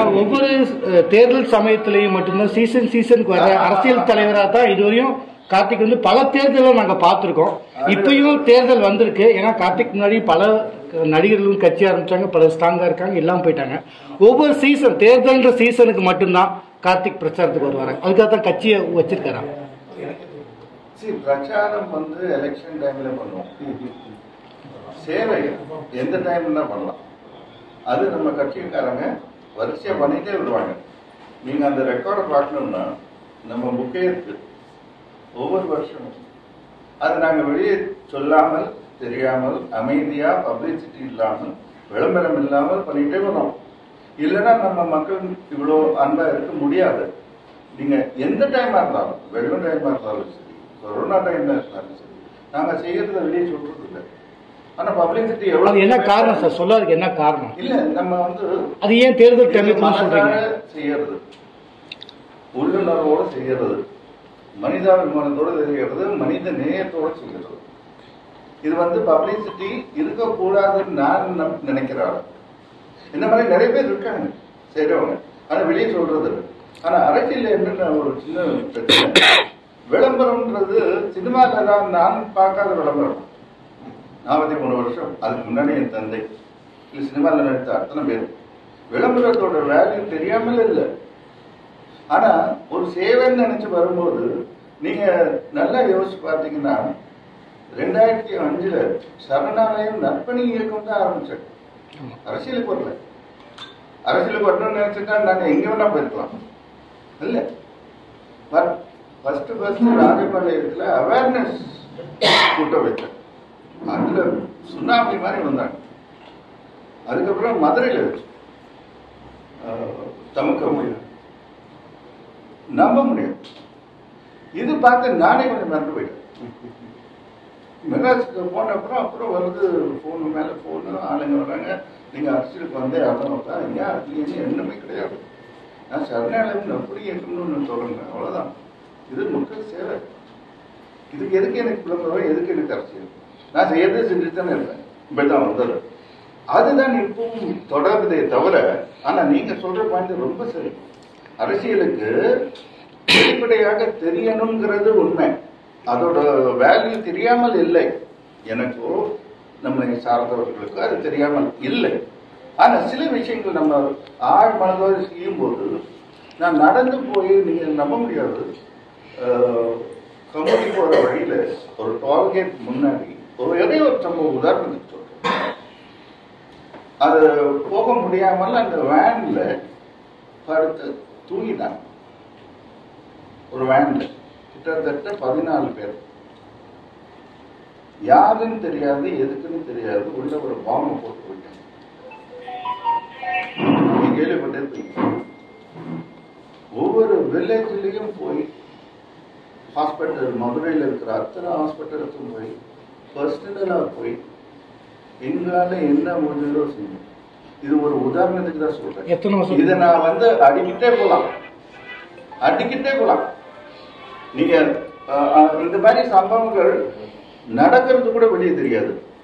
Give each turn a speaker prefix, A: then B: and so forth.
A: ஒவ்வொரு அஹ், தேர்தல் சமயத்திலையும் மட்டும்தான் சீசன் சீசனுக்கு வர அரசியல் தலைவராக தான் இதுவரையும் கார்த்திக் வந்து பல தேர்தலை நாங்க பார்த்துருக்கோம் இப்பயும் தேர்தல் வந்திருக்கு ஏன்னா கார்த்திக் முன்னாடி பல நடிகர்களும் கட்சி ஆரம்பிச்சாங்க பல ஸ்ட்ராங்கா இருக்காங்க எல்லாம் போயிட்டாங்க ஒவ்வொரு சீசன் தேர்தல்ன்ற சீசனுக்கு மட்டும்தான் கார்த்திக் பிரச்சாரத்துக்கு வருவாங்க அதுக்காக தான் கட்சியை வச்சிருக்காராம்
B: See, பிரச்சாரம் வந்து எலெக்ஷன் டைம்ல பண்ணுவோம் சேவை எந்த டைம்ல பண்ணலாம் அது நம்ம கட்சிக்காரங்க வரிசையா பண்ணிட்டே விடுவாங்க நீங்க அந்த ரெக்கார்டை பார்க்கணும்னா நம்ம புக்கே இருக்கு ஒவ்வொரு வருஷமும் அது நாங்க வெளியே சொல்லாமல் தெரியாமல் அமைதியா பப்ளிசிட்டி இல்லாமல் விளம்பரம் இல்லாமல் பண்ணிட்டே வரோம் இல்லைன்னா நம்ம மக்கள் இவ்வளோ அன்பா இருக்க முடியாது நீங்க எந்த டைமா இருந்தாலும் வெள்ளம் டைமா இருந்தாலும் சரி கொரோனா டைம்ல இருந்தாலும் சரி நாங்க செய்யறத வெளியே சொல்றது இல்லை ஆனா பப்ளிசிட்டி
A: அது
B: எவ்வளவு
A: என்ன காரணம் சார் சொல்லாதுக்கு என்ன காரணம்
B: இல்ல நம்ம வந்து
A: அது ஏன் தேர்தல்
B: இது
A: டைமுக்கு சொல்றீங்க
B: மனதார செய்யறது உள்ளுணர்வோட செய்யறது மனிதாபிமானத்தோட செய்யறது மனித நேயத்தோட செய்யறது இது வந்து பப்ளிசிட்டி இருக்கக்கூடாதுன்னு நான் நம்- நினைக்கிற ஆளு இந்த மாதிரி நிறைய பேர் இருக்காங்க செய்றவங்க ஆனா வெளியே சொல்றது இல்லை. ஆனா அரசியல் என்னென்ன ஒரு சின்ன பிரச்சனை விளம்பரம்ன்றது சினிமால தான் நான் பார்க்காத விளம்பரம் நாற்பத்தி மூணு வருஷம் அதுக்கு முன்னாடி என் தந்தை இது சினிமாவில் நடித்த அத்தனை பேர் விளம்பரத்தோட வேல்யூ தெரியாமல் இல்லை ஆனா ஒரு சேவைன்னு நினைச்சு வரும்போது நீங்க நல்லா யோசிச்சு பார்த்தீங்கன்னா ரெண்டாயிரத்தி அஞ்சுல சரணாலயம் நற்பணி இயக்கம் தான் ஆரம்பிச்சேன் அரசியலுக்கு வரல அரசியலுக்கு வரணும்னு நினைச்சிட்டா நாங்க எங்க வேணா போயிருக்கலாம் இல்ல ஃபர்ஸ்ட் ஃபர்ஸ்ட் ராஜபாளையத்துல அவேர்னஸ் கூட்டம் வச்சேன் அதுல சுனாமி மாதிரி வந்தாங்க அதுக்கப்புறம் மதுரையில வச்சு தமக்க நம்ப முடியும் இது பார்த்து நானே கொஞ்சம் மறந்து போயிட்டேன் மெட்ராஸுக்கு போன அப்புறம் அப்புறம் வருது ஃபோனு மேலே ஃபோனு ஆளுங்க வராங்க நீங்கள் அரசியலுக்கு வந்தே ஆகணும் தான் ஏன் அதுலேருந்து எண்ணமே கிடையாது நான் சரணாலயம் அப்படி இருக்கணும்னு சொல்கிறேன் அவ்வளோதான் இது மக்கள் சேவை இதுக்கு எதுக்கு எனக்கு விளம்பரம் எதுக்கு எனக்கு அரசியல் நான் செய்யறதை செஞ்சுட்டு தானே இருப்பேன் இப்படி தான் வந்தது அதுதான் இப்பவும் தொடருதே தவிர ஆனா நீங்க சொல்ற பாயிண்ட் ரொம்ப சரி அரசியலுக்கு வெளிப்படையாக தெரியணுங்கிறது உண்மை அதோட வேல்யூ தெரியாமல் இல்லை எனக்கோ நம்மை சார்ந்தவர்களுக்கோ அது தெரியாமல் இல்லை ஆனா சில விஷயங்கள் நம்ம ஆழ் மனதோடு செய்யும் போது நான் நடந்து போய் நீங்க நம்ப முடியாது கம்பெனி போற வழியில ஒரு டோல்கேட் முன்னாடி ஒரு ஒரே ஒரு சம்பவம் உதாரணத்துக்கு சொல்றேன் அது போக முடியாமல் அந்த வேன்ல படுத்து தூங்கிட்டாங்க ஒரு வேன்ல கிட்டத்தட்ட பதினாலு பேர் யாருன்னு தெரியாது எதுக்குன்னு தெரியாது உள்ள ஒரு பாம்பை போட்டு போயிட்டாங்க நீங்க கேள்விப்பட்டிருப்பீங்க ஒவ்வொரு வில்லேஜ்லயும் போய் ஹாஸ்பிட்டல் மதுரையில் இருக்கிற அத்தனை ஹாஸ்பிட்டலுக்கும் போய் பர்சனலாக போய் எங்களால என்ன முடிஞ்சதோ செய்யும் இது ஒரு உதாரணத்துக்கு தான் சொல்றேன்
A: எத்தனை வருஷம்
B: இதை நான் வந்து அடிக்கிட்டே போலாம் அடிக்கிட்டே போலாம் நீங்க அஹ், அஹ், இந்த மாதிரி சம்பவங்கள் நடக்கிறது கூட வெளியே தெரியாது